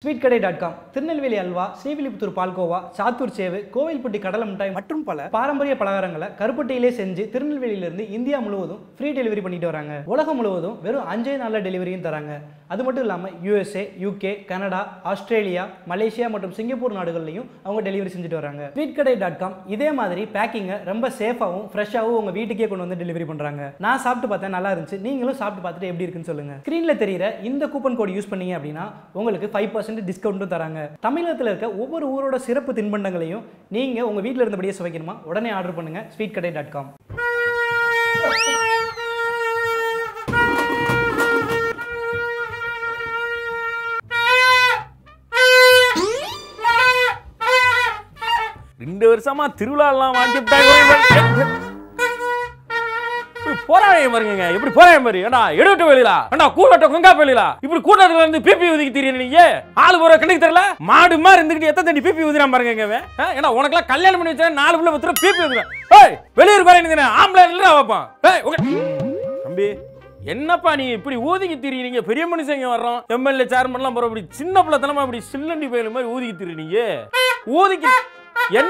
Sweet கடை dot com Tirunelveli halwa Srivilliputhur palkova Sattur sev Kovilpatti கடலை மிட்டாய் மற்றும் பல பாரம்பரிய பலகாரங்களை கருப்பட்டியிலே செஞ்சு திருநெல்வேலியிலிருந்து இந்தியா முழுவதும் ஃப்ரீ டெலிவரி பண்ணிட்டு வராங்க உலகம் முழுவதும் வெறும் அஞ்சே நாளில் டெலிவரியும் தராங்க அது மட்டும் இல்லாமல் USA UK Canada Australia Malaysia மற்றும் சிங்கப்பூர் நாடுகள்லையும் அவங்க டெலிவரி செஞ்சுட்டு வராங்க ஸ்வீட் கடை டாட் காம் இதே மாதிரி பேக்கிங்கை ரொம்ப சேஃபாகவும் ஃப்ரெஷ்ஷாகவும் உங்கள் வீட்டுக்கே கொண்டு வந்து டெலிவரி பண்ணுறாங்க நான் சாப்பிட்டு பார்த்தேன் நல்லா இருந்துச்சு நீங்களும் சாப்பிட்டு பார்த்துட்டு எப்படி இருக்குன்னு சொல்லுங்கள் ஸ்க்ரீனில் தெரியிற இந்த கூப்பன் கோட் யூஸ் பண்ணீங்க அப்படின்னா உங்களுக்கு ஃபைவ் பர்சன்ட் டிஸ்கவுண்ட்டும் தராங்க தமிழகத்தில் இருக்க ஒவ்வொரு ஊரோட சிறப்பு தின்பண்டங்களையும் நீங்கள் உங்கள் வீட்டில் இருந்தபடியே சுவைக்கணுமா உடனே ஆர்டர் பண்ணுங்கள் ஸ்வீட் கடை டாட் காம் ரெண்டு வருஷமா திருவிழாலாம் வாங்கி விட்டாங்க இப்படி போராயம் பாருங்க எப்படி போராயம் பாரு ஏண்டா எடுவிட்ட வெளியிலா ஏண்டா கூட்டட்ட குங்கா வெளியிலா இப்படி கூட்டத்துல இருந்து பிபி ஊதிக்கு தெரியும் நீங்க ஆளு போற கண்ணுக்கு தெரியல மாடு மாதிரி இருந்துகிட்டு எத்தனை தண்ணி பிபி ஊதிரான் பாருங்க இங்க இவன். ஆ, ஏண்டா உனக்கெல்லாம் கல்யாணம் பண்ணி வச்சா நாலு பிள்ளை பத்திரம் பிபி ஊதுறேன் ஏய் வெளியூர் பாரு எனக்கு ஆம்பளை இல்ல வைப்பான் ஏய் உங்க தம்பி என்னப்பா நீ இப்படி ஊதிக்கு திரியுறீங்க பெரிய மனுஷங்க வர்றோம் எம்எல்ஏ சேர்மன்லாம் போற இப்படி சின்ன பிள்ளைத்தனமா இப்படி சில்லண்டி பயில மாதிரி ஊதிக்கு திரியுறீங்க ஊதிக்கு என்ன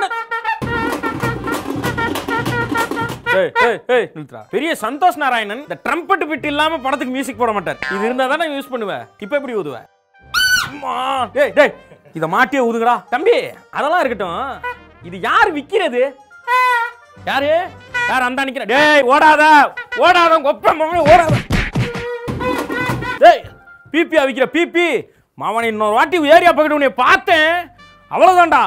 ஏய், ஏய், ஏய், நிறுத்துடா. பெரிய சந்தோஷ் நாராயணன் இந்த ட்ரம்பட் பிட் இல்லாம படத்துக்கு மியூசிக் போட மாட்டார் இது இருந்தா தானே யூஸ் பண்ணுவேன் இப்ப எப்படி ஊதுவ அம்மா. டேய் டேய் இத மாட்டியே ஊதுங்கடா தம்பி அதெல்லாம் இருக்கட்டும் இது யார் விக்கிறது யாரு யார் அந்த நிக்கிற டேய் ஓடாத ஓடாத கொப்ப மகனே ஓடாத டேய் பிபி விக்கிற பிபி மாவனை இன்னொரு வாட்டி ஏரியா பக்கத்து உன்னை பார்த்தேன் அவ்வளவுதான்டா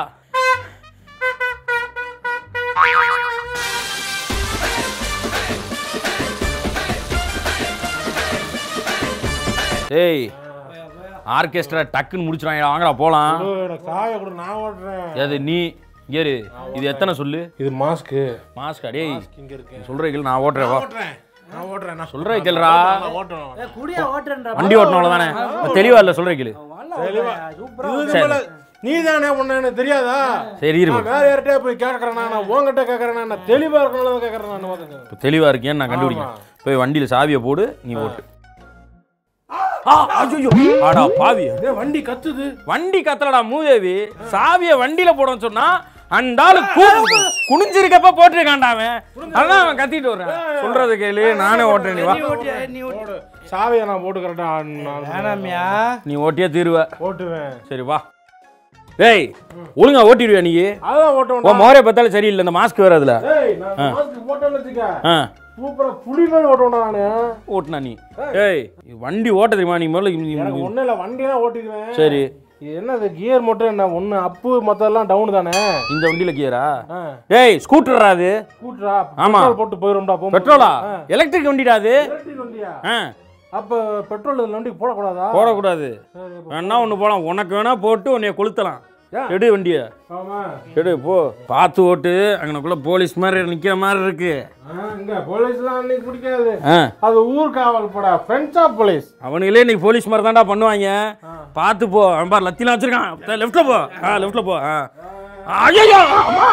டேய் ஆர்கெஸ்ட்ரா டக்குன்னு முடிச்சிடாங்க வாங்கடா போலாம் bro, எனக்கு சாய கூட நான் ஓட்டுறேன் எது நீ ஏறு இது எத்தனை சொல்லு இது மாஸ்க்கு மாஸ்கா டேய் இங்க இருக்கு சொல்ற கேள் நான் ஓட்டுறேன் வா ஓட்டுறேன் நான் ஓட்டுறேன் நான் சொல்ற கேளுடா நான் ஓட்டுறேன் குடியா ஓட்டுறேன் வண்டி ஓட்டணும் தானே தெளிவா இல்ல சொல்ற கேளு தெளிவா இதுக்கு மேல நீ தானே பண்ண தெரியாதா சரி இரு நான் வேற யார்கிட்டயே போய் கேட்கறேன் நான் உங்ககிட்ட கேட்கறேன் நான் தெளிவா இருக்கணும் தான் கேட்கறேன் நான் பாத்துங்க இப்போ தெளிவா இருக்கேன்னு நான் கண்டுபிடிக்கிறேன் போய் வண்டியில சாவியை போடு நீ ஓட்டு ஆ ஐயோ ஆடா பாவி ஏய், வண்டி கத்துது வண்டி கத்தலடா மூதேவி சாவியை வண்டியில போடணும்னு சொன்னா அந்த ஆளு கு- குனிஞ்சிருக்கப்ப போட்டிருக்கான்டா அவன் அதான் அவன் கத்திட்டு வர்றேன் சொல்றது கேளு நானே ஓட்டுறேன் நீ வா போடு சாவியை நான் போட்டுக்கிறேன்டா நான் வேணாமியா நீ ஓட்டியே தீருவ ஓட்டுவேன் சரி வா டேய் ஒழுங்கா ஓட்டிடுவியா நீ அதான் ஓ ஓட்டுவேன் மோரே பார்த்தாலும் சரியில்லை இந்த மாஸ்க் வேற அதுல ஏய் நான் மாஸ்க் போட்டேன்னு வச்சுக்க ஆ சூப்பரா புலி மாதிரி ஓட்டுவேன்டா நானு ஓட்டுனா நீ ஏய் வண்டி ஓட்ட தெரியுமா நீ முதல்ல நீ- எனக்கு ஒண்ணும் இல்ல வண்டியெல்லாம் ஓட்டிடுவேன் சரி இது என்னது கியர் மட்டும் என்ன ஒண்ணு அப்பு மத்தெல்லாம் டவுன் தானே இந்த வண்டியில கியரா ஆ. டேய் ஸ்கூட்டரா அது ஸ்கூட்டரா ஆமா. பெட்ரோல் போட்டு போயிரும்டா போ பெட்ரோலா எலக்ட்ரிக் வண்டிடா அது எலக்ட்ரிக் வண்டியா ஆ அப்ப பெட்ரோல் இந்த வண்டிக்கு போடக்கூடாதா போடக்கூடாது சரி, அப்ப- வேணா ஒன்று போலாம் உனக்கு வேணா போட்டு உன்னைய கொளுத்தலாம் ஏன்? எடு வண்டியை ஆமா எடு போ பார்த்து ஓட்டு அங்கனக்குள்ள போலீஸ் மாதிரி நிக்கிற மாதிரி இருக்கு ஆ, இங்க போலீஸ்லாம் அன்னைக்கு பிடிக்காது ஆ அது ஊர் காவல் படா ஃப்ரெண்ட்ஸ் ஆஃப் போலீஸ் அவனுங்களே இன்னைக்கு போலீஸ் மாதிரி தான்டா பண்ணுவாங்க பார்த்து போ அவன் பார் லத்திலாம் வச்சிருக்கான் லெஃப்ட்ல போ ஆ லெஃப்ட்ல போ ஆ ஐயோ அம்மா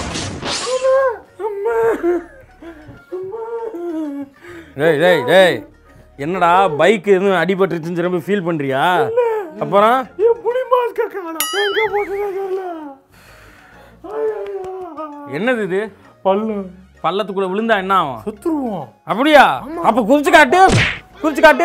டேய் டேய் டேய் என்னடா பைக் எதுவும் அடிபட்டுருச்சுன்னு ரொம்ப ஃபீல் பண்றியா அப்புறம் என் புலி மாஸ்க காணோம் எங்க போட்டுதா தெரியல ஐயையோ. என்னது இது பல்லு பள்ளத்துக்குள்ள விழுந்தா என்ன ஆகும் சுத்துருவோம் அப்படியா அப்ப குதிச்சு காட்டு குதிச்சு காட்டு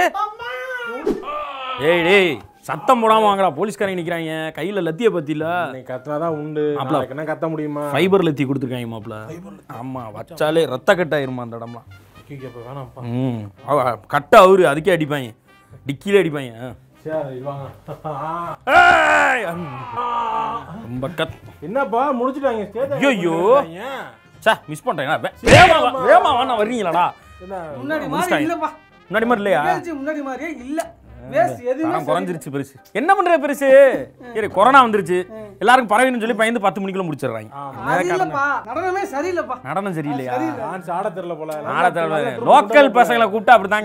டேய் டேய் சத்தம் போடாம வாங்கடா போலீஸ்காரங்க நிக்கிறாங்க கையில லத்திய பத்தில இன்னைக்கு கத்துனாதான் உண்டு மாப்ள. நாளைக்கு என்ன கத்த முடியுமா ஃபைபர் லத்தி கொடுத்துருக்காங்க மாப்ள ஆமா வச்சாலே ரத்த கட்டாயிருமா அந்த இடம்லாம் ஐயோ, இப்ப வேணாம்ப்பா ம் அவ கட்ட அவரு அதுக்கே அடிப்பாங்க டிக்கிலே அடிப்பாங்க ஆ. சரி இது வாங்க ஏய்! ரொம்ப கத் என்னப்பா முடிச்சிட்டாங்க ஸ்டேஜ் ஐயோ. சா மிஸ் பண்ணிட்டேன் வேமா வா- வேமா வாண்ணா வர்றீங்களாடா என்ன முன்னாடி மாதிரி முடிச்சிட்டாங்க. இல்லப்பா முன்னாடி மாதிரி இல்லையா முன்னாடி மாதிரியே இல்ல வேஸ்ட் எதுவுமே தரம் குறைஞ்சிருச்சு பெருசு என்ன பண்ற பெருசு சரி கொரோனா வந்துருச்சு எல்லாருக்கும் பரவின்னு சொல்லி பயந்து பத்து மணிக்குள்ள முடிச்சிடுறாங்க அது இல்லப்பா நடனமே சரியில்லைப்பா நடனம் சரியில்லையா டான்ஸ் ஆட தெரியல போல ஆட லோக்கல் பசங்களை கூப்பிட்டு அப்படிதாங்க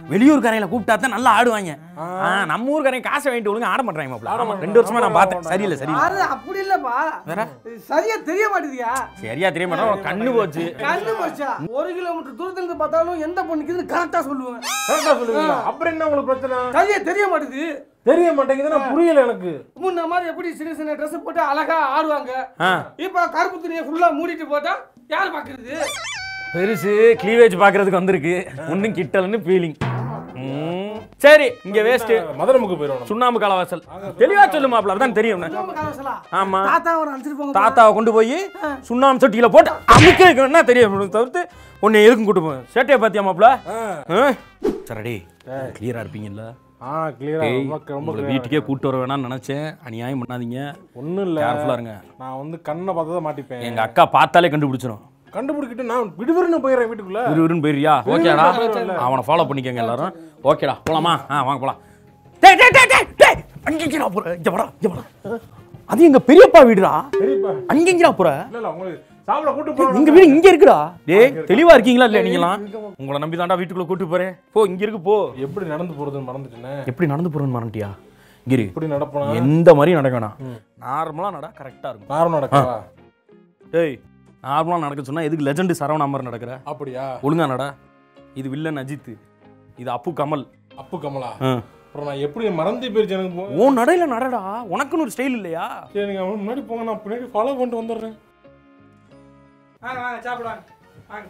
வெளியூர் கரையில கூப்பிட்டா தான் நல்லா ஆடுவாங்க ஆ, நம்ம ஊர் கரையை காசை வாங்கிட்டு ஒழுங்கா ஆட மாட்டாங்க மாப்பிள ஆமா, ரெண்டு வருஷமா நான் பார்த்தேன் சரியில்லை சரியில்லை யாரு அப்படி இல்லப்பா சரியா தெரிய மாட்டேதியா சரியா தெரிய மாட்டோம் கண்ணு போச்சு கண்ணு போச்சா ஒரு கிலோமீட்டர் தூரத்துல இருந்து பார்த்தாலும் எந்த பொண்ணுக்குதுன்னு கரெக்டா சொல்லுவேன் கரெக்டா சொல்லுவீங்களா அப்புறம் என்ன உங்களுக்கு பிரச்சனை சரியா தெரிய மாட்டேது தெரிய மாட்டேங்குதுன்னா புரியல எனக்கு முன்ன மாதிரி எப்படி சின்ன சின்ன ட்ரெஸ் போட்டு அழகா ஆடுவாங்க ஆ. இப்ப கருப்பு துணியை ஃபுல்லா மூடிட்டு போட்டா யார் பாக்குறது பெருசு கிளீவேஜ் பாக்குறதுக்கு வந்திருக்கு ஒன்றும் கிட்டலன்னு ஃபீலிங் சரி இங்க வேஸ்ட் மதுரமுக்கு போயிடும் சுண்ணாம்பு காலவாசல் தெளிவா சொல்லு மாப்பிள அதான் தெரியும் ஆமா தாத்தா ஒரு அனுப்பிச்சிட்டு போங்க தாத்தாவை கொண்டு போய் சுண்ணாம்பு சட்டியில போட்டு அமுக்க என்ன தெரியும் உனக்கு தவிர்த்து உன்னை எதுக்கும் கூட்டு போவேன் சேட்டையை பாத்தியா மாப்பிள சரடி கிளியரா இருப்பீங்கல்ல ஆ கிளியரா ஏய், ரொம்ப ரொம்ப உங்களை வீட்டுக்கே கூட்டு வர வேணாம்னு நினைச்சேன் அநியாயம் பண்ணாதீங்க ஒண்ணும் இல்ல கேர்ஃபுல்லா இருங்க நான் வந்து கண்ணை பார்த்து தான் மாட்டிப்பேன் எங்க அக்கா பார்த்தாலே கண்டுபிடிச்சிடும் கண்டுபிடிக்கிட்டு நான் விடுவிடுன்னு போயிடுறேன் வீட்டுக்குள்ள விறுவிறுன்னு போயிரியா ஓகேடா அவனை ஃபாலோ பண்ணிக்கங்க எல்லாரும் ஓகேடா போலாமா ஆ வாங்க போலாம் டேய் டேய் டேய் டேய் டேய் அங்கேங்கடா போற இங்க வாடா இங்க வாடா அது எங்க பெரியப்பா வீடுடா பெரியப்பா அங்கேங்கடா போற இல்ல இல்ல உங்களுக்கு சாப்பிட கூட்டு போறோம் எங்க வீடு இங்க இருக்குடா டேய் தெளிவா இருக்கீங்களா இல்ல நீங்களாம் உங்களை நம்பி தான்டா வீட்டுக்குள்ள கூட்டு போறேன் போ இங்க இருக்கு போ எப்படி நடந்து போறதுன்னு மறந்துட்டேனே எப்படி நடந்து போறேன்னு மறந்துட்டியா இங்க இரு எப்படி நடப்பனா எந்த மாதிரி நடக்க வேணாம் நார்மலா நட கரெக்டா இருக்கும் நாரம் நடக்கவா டேய் நார்மலா நடக்க சொன்னா எதுக்கு லெஜெண்ட் சரவணா மாதிரி நடக்கிற அப்படியா ஒழுங்கா நட இது வில்லன் அஜித் இது அப்பு கமல் அப்பு கமலா ஆ. அப்புறம் நான் எப்படி மறந்து போயிருச்சு எனக்கு போ- உன் நடையில நடடா உனக்குன்னு ஒரு ஸ்டைல் இல்லையா சரி நீங்க அவன் முன்னாடி போங்க நான் பின்னாடி ஃபாலோ பண்ணிட்டு வந்துடுறேன் வாங்க வாங்க சாப்பிடுவாங்க வாங்க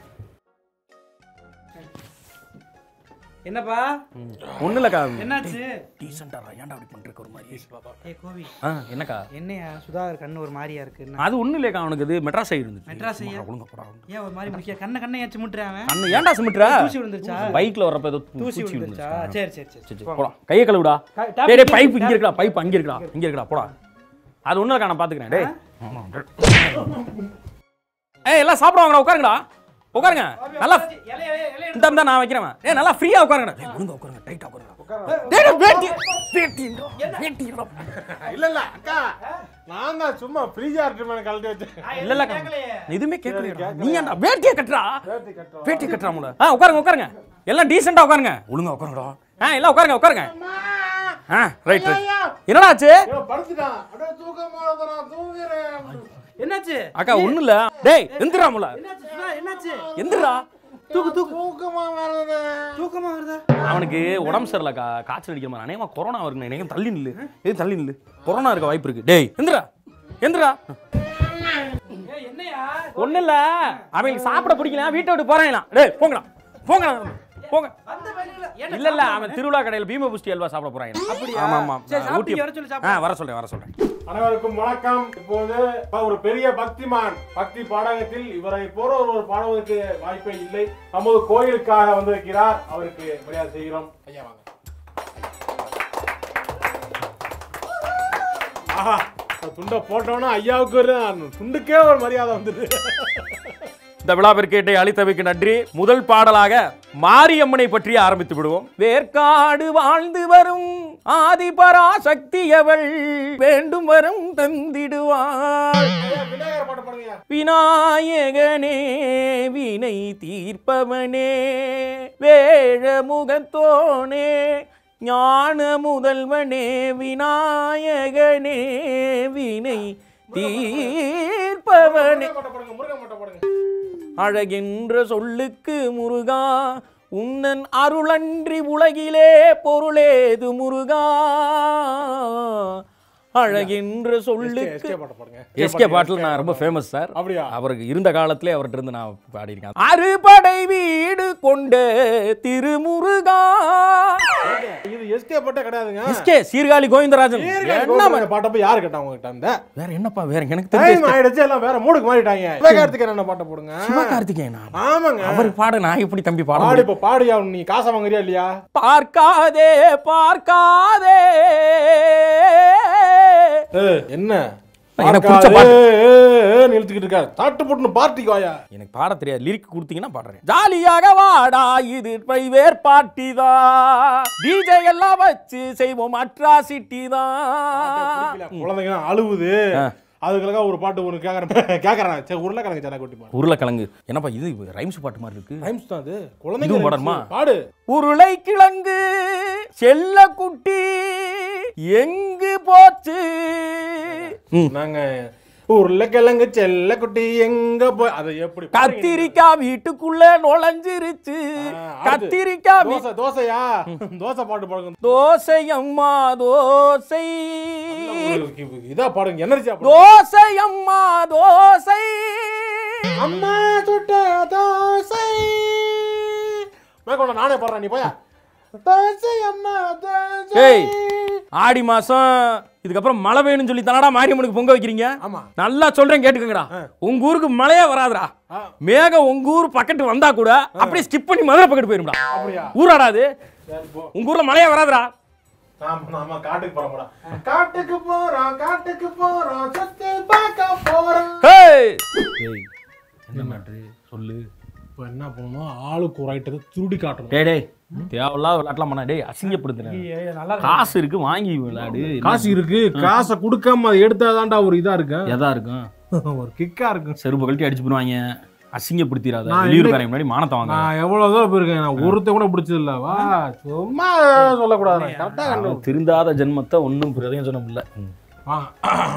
என்னப்பா ஒண்ணு இல்லக்கா என்னாச்சு டீசெண்டா ஏன்டா அப்படி பண்றீங்க ஒரு மாதிரி ஏ கோவி ஆ என்னக்கா என்னையா சுதாகர் கண்ணு ஒரு மாதிரியா இருக்கு என்ன? அது ஒண்ணு இல்லைக்கா அவனுக்கு இது மெட்ராஸ் சைடு இருந்துச்சு மெட்ராஸ் ஐயா? சும்மா ஒழுங்கா போடா ஏன் ஒரு மாதிரி முக்கிய கண்ணை கண்ணை ஏச்சு முட்டுறேன் அவன் அண்ணன் ஏன்டா சுமிட்ரா தூசி விழுந்துருச்சா பைக்ல வரப்ப ஏதோ தூசி தூசி விழுந்துருச்சா விழுந்துச்சா சரி சரி சரி சரி, சரி, போடா கையை கழுவுடா க- டேய் டேய் tap பைப் tap இங்க இருக்குடா பைப் அங்க இருக்குடா இங்க இருக்குடா போடா அது ஒண்ணு இருக்கா நான் பாத்துக்கிறேன் டேய் ஏய் எல்லாம் சாப்பிடுவாங்கடா உட்காருங்கடா உட்காருங்க நல்லா இலைய, இலைய, இலைய இந்த இந்த நான் வைக்கிறேன் ஏய் நல்லா ஃப்ரீயா உட்காருங்கடா டேய் ஒழுங்கா உட்காருங்க டைட்டா உட்காருங்க டேய் டேய், வேட்டி வேட்டி வேட்டி இல்ல இல்ல அக்கா நான் தான் சும்மா ஃப்ரீஜா இருக்கு கழட்டி வச்சேன் இல்ல இல்ல கேட்கலையே. எதுவுமே கேட்கலையா நீ ஏன்டா வேட்டியை கட்டுறா வேட்டியை கட்டுறா முல ஆ உட்காருங்க உட்காருங்க எல்லாம் டீசெண்டா உட்காருங்க ஒழுங்கா உட்காருங்கடா ஆ எல்லாம் உட்காருங்க உட்காருங்க ஆ ரைட் ரைட் என்னடா ஆச்சு படுத்துட்டான் அப்படியே தூக்கமா நான் தூங்குறேன் என்னாச்சு அக்கா ஒண்ணு இல்ல டேய் எந்திரா முல என்னாச்சு சுதா, என்னாச்சு எந்திரா தூக்கு தூக்கு தூக்கமா வருது தூக்கமா வருதா அவனுக்கு உடம்பு சரியில்லக்கா காய்ச்சல் அடிக்கிற மாதிரி அநேகமா கொரோனா வருங்க எனக்கு தள்ளி நில்லு எது தள்ளி நில்லு கொரோனா இருக்க வாய்ப்பு இருக்கு டேய் எந்திரா எந்திரா ஏய், என்னையா ஒண்ணு இல்ல அவங்களுக்கு சாப்பிட பிடிக்கல வீட்டை விட்டு போறேன் டேய் போங்கடா போங்கடா போங்க வந்த வழியில ஏன்டா இல்ல இல்ல அவன் திருவிழா கடையில பீம புஷ்டி அல்வா சாப்பிட போறாங்க அப்படியா? ஆமா ஆமா சரி, ஊட்டி சாப்பிட்டு வர சொல்லு, சாப்பிடு. ஆ வர சொல்றேன் வர சொல்றேன் அனைவருக்கும் வணக்கம் இப்போது ஒரு பெரிய பக்திமான் பக்தி பாடகத்தில் இவரை போற ஒருவர் பாடுவதற்கு வாய்ப்பே இல்லை நமது கோயிலுக்காக வந்திருக்கிறார் அவருக்கு மரியாதை செய்கிறோம் ஐயா வாங்க ஆஹா அந்த துண்டை போட்டோன்னா ஐயாவுக்கு ஒரு துண்டுக்கே ஒரு மரியாதை வந்துடுது இந்த விழாவிற்கேட்டை அளித்தவைக்கு நன்றி முதல் பாடலாக மாரியம்மனை பற்றி ஆரம்பித்து விடுவோம் வேர்க்காடு வாழ்ந்து வரும் ஆதிபராசக்தி அவள் வேண்டும் வரும் தந்திடுவாள் ஐயா, விநாயகர் பாட்டு பாடுங்க விநாயகனே வினை தீர்ப்பவனே வேழ முகத்தோனே ஞான முதல்வனே விநாயகனே வினை தீர்ப்பவனே பாட்டு பாடுங்க முருகன் பாட்டு பாடுங்க அழகின்ற சொல்லுக்கு முருகா உன்னன் அருளன்றி உலகிலே பொருளேது முருகா அழகின்ற சொல்லுக்கு எஸ்கே பாட்டு பாடுங்க எஸ்கே பாட்டில் நான் ரொம்ப ஃபேமஸ் சார் அப்படியா அவருக்கு இருந்த காலத்திலே அவர்கிட்ட இருந்து நான் பாடியிருக்கேன் அறுபடை வீடு கொண்ட திருமுருகா இது எஸ்கே பாட்டே கிடையாதுங்க எஸ்கே சீர்காழி கோவிந்தராஜன் என்ன என்ன பாட்டை போய் யாரு கேட்டா உங்ககிட்ட அந்த வேற என்னப்பா வேற எனக்கு டைம் தெரிஞ்ச ஆயிடுச்சு எல்லாம் வேற மூடுக்கு மாறிட்டாங்க சிவகார்த்திகேயன் என்ன பாட்டை போடுங்க சிவகார்த்திகேயனா ஆமாங்க அவர் பாட நான் எப்படி தம்பி பாட பாடு முடியும்? இப்ப பாடியா நீ காசை வாங்குறியா இல்லையா பார்க்காதே பார்க்காதே என்ன எனக்கு பிடிச்ச பார்க்காதே, நிறுத்திக்கிட்டு இருக்காரு தாட்டு போட்டு பார்ட்டிக்கு வாயா எனக்கு பாட தெரியாது லிரிக் கொடுத்தீங்கன்னா பாடுறேன் ஜாலியாக வாடா இது பைவேர் பாட்டி தான் டிஜே எல்லாம் வச்சு செய்வோம் அட்ராசிட்டி தான் குழந்தைங்க அழுவுது அதுக்காக ஒரு பாட்டு ஒன்று கேட்கறேன் கேட்கறேன் சரி உருளைக்கிழங்கு சடா கொட்டி பாடு உருளைக்கிழங்கு என்னப்பா இது ரைம்ஸ் பாட்டு மாதிரி இருக்கு ரைம்ஸ் தான் அது இதுவும் குழந்தைங்க பாடணுமா? rhymes. பாடு உருளைக்கிழங்கு செல்ல குட்டி எங்கு போச்சு நாங்க உருளைக்கிழங்கு செல்ல குட்டி எங்க போய் அதை எப்படி கத்திரிக்காய் வீட்டுக்குள்ள நுழைஞ்சிருச்சு ஆ, அடுத்து. கத்திரிக்காய் வீ- தோசை தோசையா தோசை பாட்டு பாடுங்க தோசை அம்மா தோசை ஒரு இதா பாடுங்க எனர்ஜியா தோசை அம்மா தோசை அம்மா சுட்ட தோசை மேற்கொண்ட நானே பாடுறேன் நீ போயா தோசை அம்மா தோசை ஏய் ஆடி மாசம் இதுக்கப்புறம் மழை பெய்யணும்னு சொல்லி தானடா மாரியம்மனுக்கு பொங்க வைக்கிறீங்க ஆமா நல்லா சொல்றேன் கேட்டுக்கங்கடா உங்க ஊருக்கு மழையே வராதுடா ஆ. மேகம் உங்க ஊர் பக்கத்து வந்தா கூட அப்படியே ஸ்கிப் பண்ணி மதுரை பக்கத்து போயிரும்டா அப்படியா ஊராடா அது சரி போ உங்க ஊர்ல மழையே வராதுடா நாம நாம காட்டுக்கு போறோம்டா காட்டுக்கு போறோம் காட்டுக்கு போறோம் சுத்தி பார்க்க போறோம் ஹேய் என்ன மேட்ரு சொல்லு இப்போ என்ன பண்ணணும் ஆளுக்கு ஒரு ஐட்டத்தை திருடி காட்டணும் டேய் டேய் தேவையில்லாத விளையாட்டுலாம் பண்ணா டேய் அசிங்கப்படுத்துறேன் நல்லா காசு இருக்கு வாங்கி விளையாடு காசு இருக்கு காசை கொடுக்காம அதை எடுத்தாதான்டா ஒரு இதா இருக்கு எதா இருக்கும் ஒரு கிக்கா இருக்கு செருப்பு கழட்டி அடிச்சு போடுவாங்க அசிங்கப்படுத்திடாத நான் வெளியூர்காரங்க முன்னாடி மானத்தை வாங்க நான் எவ்வளவு தூரம் போயிருக்கேன் நான் ஒருத்த கூட பிடிச்சது இல்ல வா சும்மா சொல்லக்கூடாது கரெக்டா கண்டு திருந்தாத ஜென்மத்தை ஒன்றும் பிரயோஜனம் இல்லை வாங்க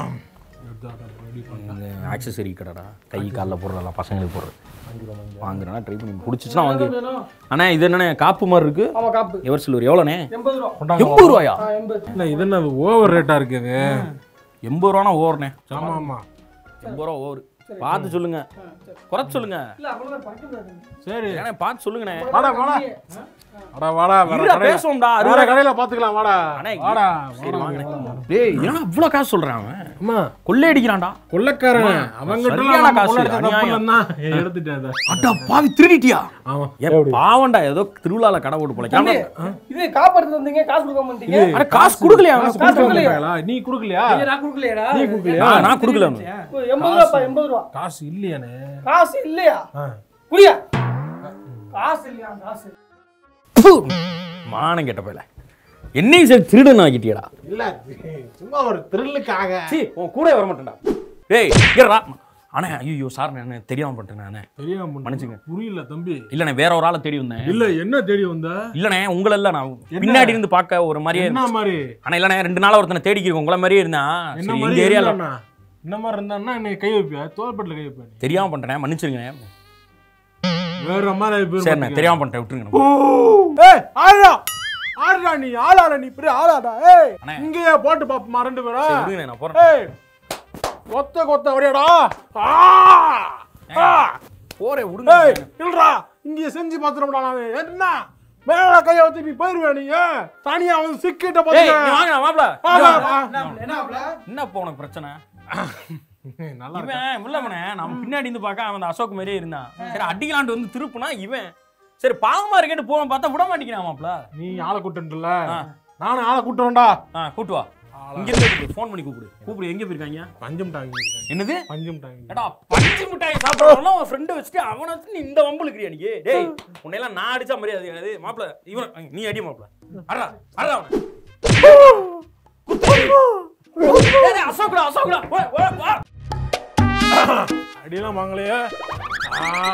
ஆக்சசரி கடைடா கை காலில் போடுறதெல்லாம் பசங்களுக்கு போடுறது வாங்குறேன்னா ட்ரை பண்ணி பிடிச்சிச்சுன்னா வாங்கு அண்ணா இது என்னண்ணே காப்பு மாதிரி இருக்கு ஆமா காப்பு எவர் சில்வர் எவ்வளோண்ணே எண்பது ரூபா எண்பது ரூபாயா ஆ, எண்பது என்ன இது என்ன ஓவர் ரேட்டா இருக்குது எண்பது ரூபானா ஓவர்ண்ணே ஆமா ஆமா எண்பது ரூபா ஓவர் பார்த்து சொல்லுங்க குறைச்சு சொல்லுங்க இல்ல அவ்வளவுதான் படிக்க முடியாது சரி ஏன்னா பார்த்து சொல்லுங்கண்ணே வாடா வாடா வாடா வாடா வேற இருடா, கடையில- பேசுவோம்டா வேற அறுபது கடையில பாத்துக்கலாம் வாடா அண்ணே, வாடா சரி வாங்கண்ணே டேய் ஏன்னா இவ்வளோ காசு சொல்கிறான் அவன் அம்மா கொள்ளை அடிக்கிறான்டா கொள்ளக்காரன் அவங்கிட்ட சரியான காசு, தப்பு அநியாயம். இல்லைன்னா எடுத்துட்டேன் அதை. அட்டா பாவி திருடிட்டியா ஆமா ஏன் பாவண்டா ஏதோ திருவிழால கடை போட்டு போல தம்பி, இது காப்பு எடுத்து வந்தீங்க காசு கொடுக்க மாட்டீங்க அட காசு கொடுக்கலையா அவன்? காசு கொடுக்க மாட்டாங்களா? நீ குடுக்கலையா ஐயா, நான் கொடுக்கலையாடா நீ கொடுக்கலையா நான் நான் கொடுக்கல அவனுக்கு. ஓ, எண்பது ரூபாப்பா எண்பது ரூபா காசு இல்லையானே காசு இல்லையா ஆ. குடியா காசு இல்லையா காசு ப்பு! மானம் கெட்ட போயில என்னையும் சரி திருடன் ஆக்கிட்டியடா இல்ல சும்மா ஒரு த்ரில்லுக்காக சீ உன் கூட வர மாட்டேன்டா டேய் இங்கடா அண்ணே ஐயோ சார் நான் தெரியாம பண்ணிட்டேன் நானே தெரியாம பண்ண- மன்னிச்சுங்க. புரியல தம்பி இல்லண்ணே வேற ஒரு ஆளை தேடி வந்தேன் இல்ல என்ன தேடி வந்த இல்லண்ணே உங்களை இல்ல நான் பின்னாடி இருந்து பார்க்க ஒரு மாதிரியே என்ன மாதிரி ஆனா இல்லண்ணே ரெண்டு நாளா ஒருத்தனை தேடிக்கிறேன் உங்களை மாதிரியே இருந்தான் என்ன சரி, மாதிரி இந்த ஏரியால இருந்தான்னா? என்ன மாதிரி இருந்தான்னா என்னை கை வைப்பியா தோல்பட்டில் கை வைப்பியா நீ? தெரியாம பண்ணிட்டேன் மன்னிச்சிருங்க வேற மாதிரி ஆகி போயிரும் சரிண்ணே பாத்துக்க. தெரியாம பண்ணிட்டேன் விட்டுருங்க ஓ, ஏய் ஆடுடா ஆடுடா நீ ஆளாடா நீ பெரிய ஆளாடா ஏய் அண்ணே. இங்கேயே போட்டு பாப்போமா ரெண்டு பேரும் சரி, விடுங்கண்ணே, நான் போறேன் ஏய் கொத்த கொத்த வரையாடா ஆ ஆ போறேன் விடுங்க ஏய் இல்லடா இங்கே செஞ்சு பாத்துறோம்டா நான் என்ன மேல கைய வச்சு நீ போயிருவே நீ தனியா வந்து சிக்கிட்ட ஏய் பாத்துக்க நீ வாங்க மாப்ள வா, வா, வா. என்ன ஆப்ல? என்ன இப்போ உனக்கு பிரச்சனை நல்லா இருக்கு. இவன் உள்ளவனே நம்ம பின்னாடி இருந்து பார்க்க அவன் அந்த அசோக் மாதிரியே இருந்தான் சரி அடிக்கலான்ட்டு வந்து திருப்புனா இவன் சரி பாவமா இருக்கேன்னு போவன் பார்த்தா விட மாட்டேங்கிறான் மாப்ள நீ ஆளை கூட்டன்ல ஆ. நானும் ஆளை கூட்டுறேன்டா ஆ கூட்டு வா இங்க இருந்து கூப்பிடு ஃபோன் பண்ணி கூப்பிடு கூப்பிடு எங்க போயிருக்காங்க பஞ்சம் டாங்கி என்னது பஞ்சம் டாங்கி ஏடா பஞ்சு மிட்டாய் சாப்பிடறவன உன் ஃப்ரெண்டை வச்சுட்டு அவனை வச்சு நீ இந்த வம்பு இருக்கிறியா நீ டேய் உன்னையெல்லாம் நான் அடிச்சா மரியாதை கிடையாது மாப்ள இவன் நீ அடி மாப்ள அடடா அடடா அவனை குத்து. டேய், டேய், அசோக்டா அசோக்டா வா வா வா அடியெல்லாம் வாங்கலையே ஆ